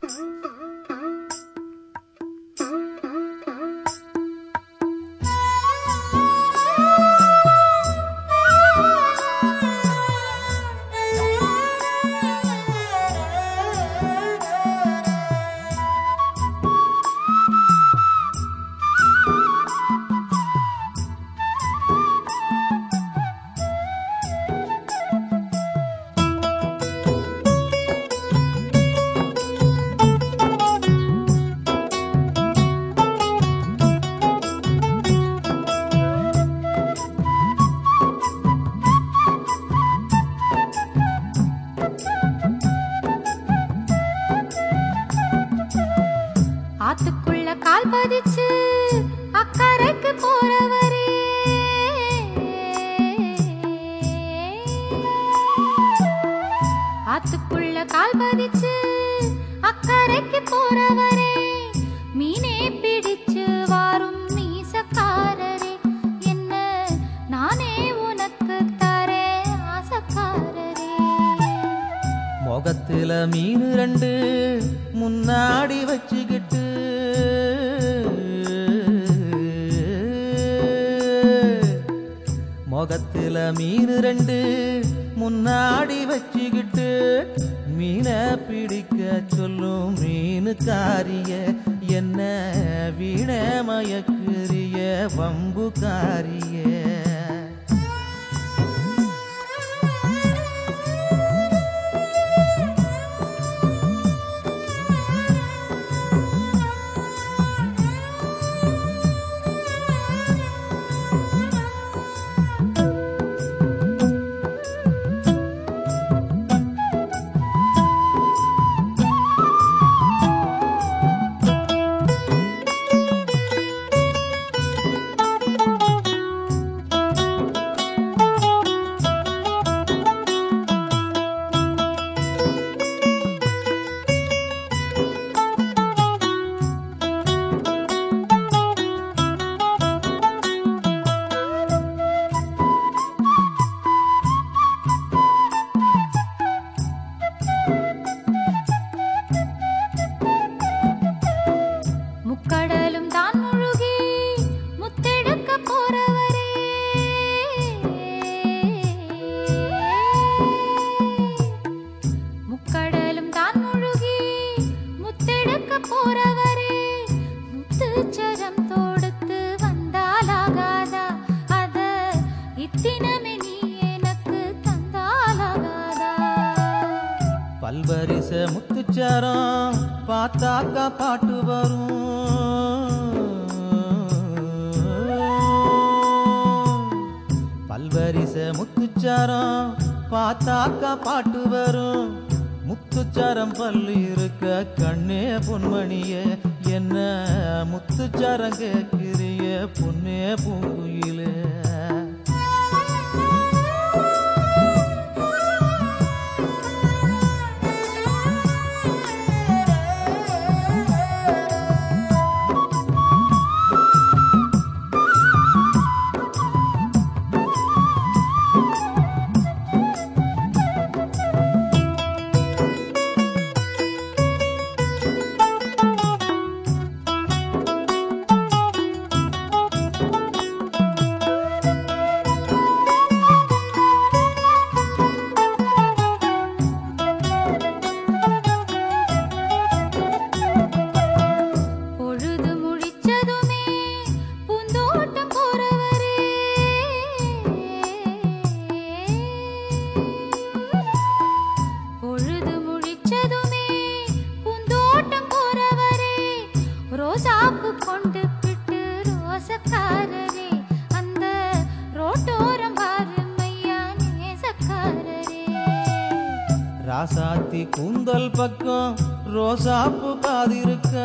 ஆத்துக்குள்ள கால் பதிச்சு அக்கறைக்கு போறவரே ஆத்துக்குள்ள கால் பதிச்சு அக்கறைக்கு போறவரே மீனே பிடிச்சு வாரும் மீசக்காரரே என்ன நானே உனக்கு தரேன் ஆசக்காரரே முகத்துல மீன் ரெண்டு முன்னாடி வச்சுக்கிட்டு முகத்துல மீன் ரெண்டு முன்னாடி வச்சுக்கிட்டு மீனை பிடிக்க சொல்லும் மீனுக்காரிய என்ன வீண மயக்குரிய வம்புக்காரிய முக்கடலும் தான் முழுகி முத்தெடுக்க போறவரே முக்கடலும் தான் முழுகி முத்தெடுக்க போறவரே முத்துச்சரம் தொடுத்து வந்தாலாகாதா அத இத்தினமே நீ எனக்கு தந்தாலாகாதா பல்வரிச முத்துச்சாரம் பார்த்தாக்கா பாட்டு வரும் பல்வரிச முத்துச்சாரம் பார்த்தாக்கா பாட்டு வரும் முத்துச்சாரம் பல்லு இருக்க கண்ணே பொன்மணியே என்ன முத்துச்சாரம் கேட்கிறிய பொன்னே பூங்குயிலே பொழுது முழிச்சதுமே பூந்தோட்டம் போறவரே பொழுது முழிச்சதுமே பூந்தோட்டம் போறவரே ரோசாப்பு கொண்டு விட்டு ரோசக்காரரே அந்த ரோட்டோரம் பாருமையா நேசக்காரரே ராசாத்தி கூந்தல் பக்கம் ரோசாப்பு பாதிருக்க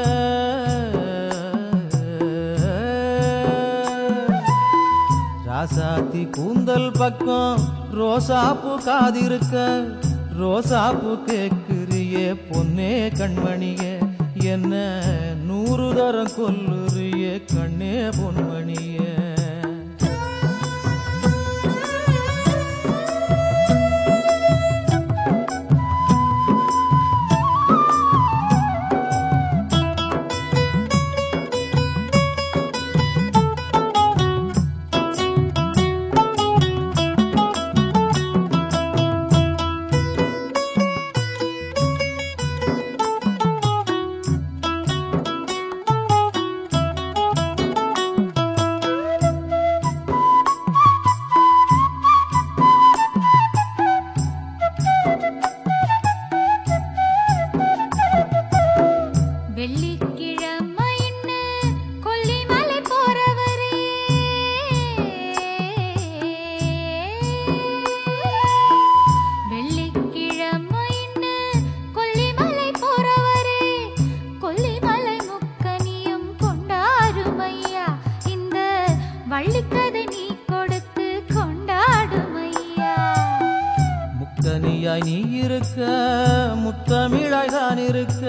ராசாத்தி கூந்தல் பக்கம் ரோசாப்பு காதிருக்க ரோசாப்பு கேக்குறியே பொன்னே கண்மணியே என்ன நூறு தரம் கொல்லுறியே கண்ணே பொன்மணியே முத்தமிழாய் தான் இருக்க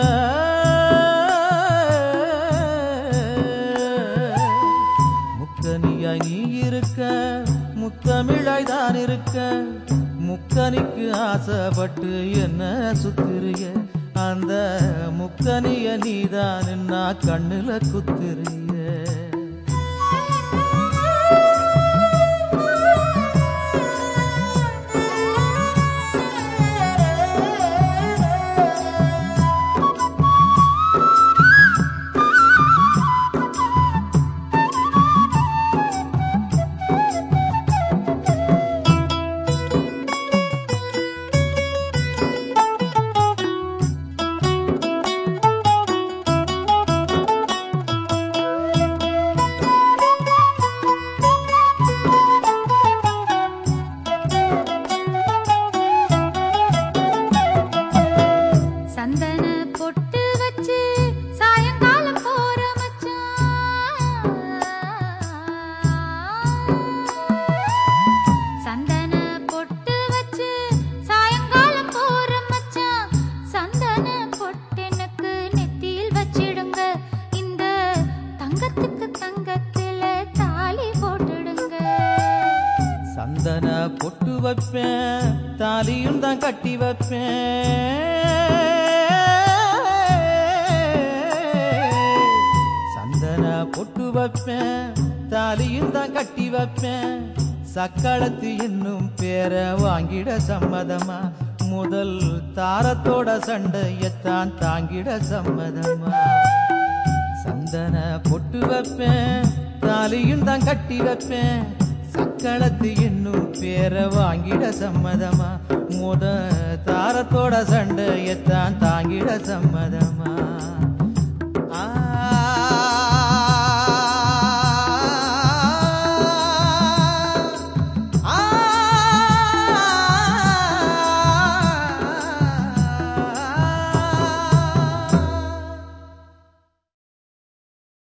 முக்கனியாய் நீ இருக்க முத்தமிழாய் தான் இருக்க முக்கனிக்கு ஆசைப்பட்டு என்ன சுத்திரிய அந்த முக்கனிய நீதான் நான் கண்ணுல குத்திரிய சந்தன பொட்டு வச்சு சாயங்காலம் போற மச்சான் சந்தன பொட்டு வச்சு சாயங்காலம் போற மச்சான் சந்தன பொட்டெனக்கு நெத்தியில் வச்சிடுங்க இந்த தங்கத்துக்கு தங்கத்தில தாலி போட்டுடுங்க சந்தன பொட்டு வைப்பேன் தாலியும் தான் கட்டி வைப்பேன் சந்தன பொட்டு வைப்பேன் தாலியும் தான் கட்டி வைப்பேன் சக்களத்து இன்னும் பேர வாங்கிட சம்மதமா முதல் தாரத்தோட சண்டையத்தான் தாங்கிட சம்மதமா சந்தன பொட்டு வைப்பேன் தாலியும் தான் கட்டி வைப்பேன் சக்களத்து இன்னும் பேர வாங்கிட சம்மதமா முத தாரத்தோட சண்டையத்தான் தாங்கிட சம்மதமா